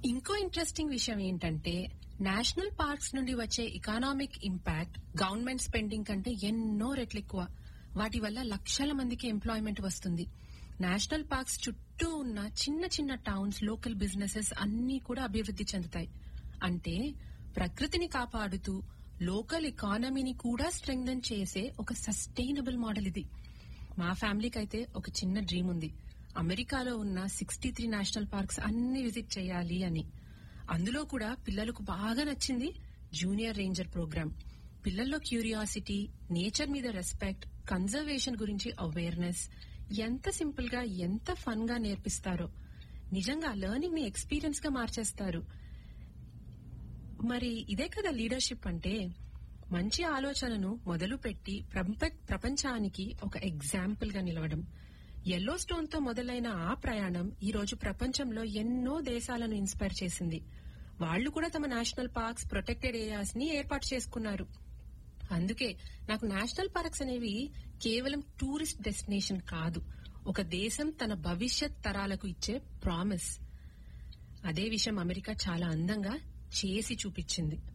ఇంకో ఇంట్రెస్టింగ్ విషయం ఏంటంటే నేషనల్ పార్క్స్ నుండి వచ్చే ఎకనామిక్ ఇంపాక్ట్ గవర్నమెంట్ స్పెండింగ్ కంటే ఎన్నో రెట్లు ఎక్కువ వాటి వల్ల లక్షల మందికి ఎంప్లాయ్మెంట్ వస్తుంది నేషనల్ పార్క్స్ చుట్టూ ఉన్న చిన్న చిన్న టౌన్స్ లోకల్ బిజినెసెస్ అన్నీ కూడా అభివృద్ధి చెందుతాయి అంటే ప్రకృతిని కాపాడుతూ లోకల్ ఎకానమీని కూడా స్ట్రెంగ్థన్ చేసే ఒక సస్టైనబుల్ మోడల్ ఇది మా ఫ్యామిలీకి అయితే ఒక చిన్న డ్రీమ్ ఉంది అమెరికాలో ఉన్న సిక్స్టీ త్రీ నేషనల్ పార్క్స్ అన్ని విజిట్ చేయాలి అని అందులో కూడా పిల్లలకు బాగా నచ్చింది జూనియర్ రేంజర్ ప్రోగ్రామ్ పిల్లల్లో క్యూరియాసిటీ నేచర్ మీద రెస్పెక్ట్ కన్జర్వేషన్ గురించి అవేర్నెస్ ఎంత సింపుల్ గా ఎంత ఫన్ గా నేర్పిస్తారో నిజంగా లెర్నింగ్ ని ఎక్స్పీరియన్స్ గా మార్చేస్తారు మరి ఇదే కదా లీడర్షిప్ అంటే మంచి ఆలోచనను మొదలుపెట్టి ప్రప- ప్రపంచానికి ఒక ఎగ్జాంపుల్ గా నిలవడం ఎల్లో స్టోన్ తో మొదలైన ఆ ప్రయాణం ఈ రోజు ప్రపంచంలో ఎన్నో దేశాలను ఇన్స్పైర్ చేసింది వాళ్ళు కూడా తమ నేషనల్ పార్క్స్ ప్రొటెక్టెడ్ ఏరియాస్ ని ఏర్పాటు చేసుకున్నారు అందుకే నాకు నేషనల్ పార్క్స్ అనేవి కేవలం టూరిస్ట్ డెస్టినేషన్ కాదు ఒక దేశం తన భవిష్యత్ తరాలకు ఇచ్చే ప్రామిస్ అదే విషయం అమెరికా చాలా అందంగా చేసి చూపించింది